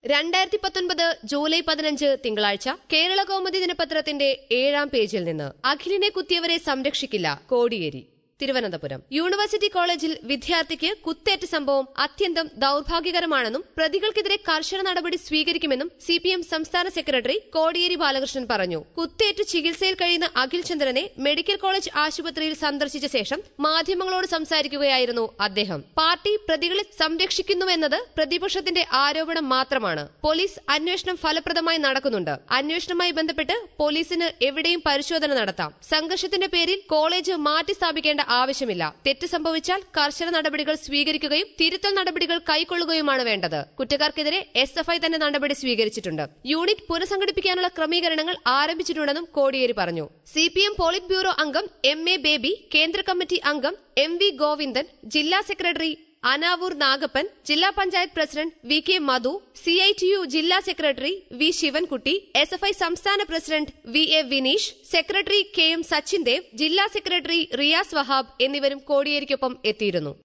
രണ്ടായിരത്തി പത്തൊൻപത് ജൂലൈ പതിനഞ്ച് തിങ്കളാഴ്ച കേരള കൗമുദി ദിനപത്രത്തിന്റെ ഏഴാം പേജിൽ നിന്ന് അഖിലിനെ കുത്തിയവരെ സംരക്ഷിക്കില്ല കോടിയേരി തിരുവനന്തപുരം യൂണിവേഴ്സിറ്റി കോളേജിൽ വിദ്യാർത്ഥിക്ക് കുത്തേറ്റ സംഭവം അത്യന്തം ദൌർഭാഗ്യകരമാണെന്നും പ്രതികൾക്കെതിരെ കർശന നടപടി സ്വീകരിക്കുമെന്നും സിപിഎം സംസ്ഥാന സെക്രട്ടറി കോടിയേരി ബാലകൃഷ്ണൻ പറഞ്ഞു കുത്തേറ്റ് ചികിത്സയിൽ കഴിയുന്ന അഖിൽ ചന്ദ്രനെ മെഡിക്കൽ കോളേജ് ആശുപത്രിയിൽ സന്ദർശിച്ച ശേഷം മാധ്യമങ്ങളോട് സംസാരിക്കുകയായിരുന്നു അദ്ദേഹം പാർട്ടി പ്രതികളെ സംരക്ഷിക്കുന്നുവെന്നത് പ്രതിപക്ഷത്തിന്റെ ആരോപണം മാത്രമാണ് പോലീസ് അന്വേഷണം ഫലപ്രദമായി നടക്കുന്നുണ്ട് അന്വേഷണവുമായി ബന്ധപ്പെട്ട് പോലീസിന് എവിടെയും പരിശോധന നടത്താം സംഘർഷത്തിന്റെ പേരിൽ കോളേജ് മാറ്റി സ്ഥാപിക്കേണ്ട ആവശ്യമില്ല തെറ്റ് സംഭവിച്ചാൽ കർശന നടപടികൾ സ്വീകരിക്കുകയും തിരുത്തൽ നടപടികൾ കൈക്കൊള്ളുകയുമാണ് വേണ്ടത് കുറ്റക്കാർക്കെതിരെ എസ് എഫ് ഐ തന്നെ നടപടി സ്വീകരിച്ചിട്ടുണ്ട് യൂണിറ്റ് പുനഃസംഘടിപ്പിക്കാനുള്ള ക്രമീകരണങ്ങൾ ആരംഭിച്ചിട്ടുണ്ടെന്നും കോടിയേരി പറഞ്ഞു C P M polit bureau അംഗം എം എ ബേബി കേന്ദ്ര കമ്മിറ്റി അംഗം എം വി ഗോവിന്ദൻ ജില്ലാ സെക്രട്ടറി അനാവൂർ നാഗപ്പൻ ജില്ലാ panchayat president V K Madhu C I T U ജില്ലാ secretary V Sivankutty S F I സംസ്ഥാന president V A Vineesh secretary K M Sachin Dev ജില്ലാ സെക്രട്ടറി റിയാസ് വഹാബ് എന്നിവരും കോടിയേരിക്കൊപ്പം എത്തിയിരുന്നു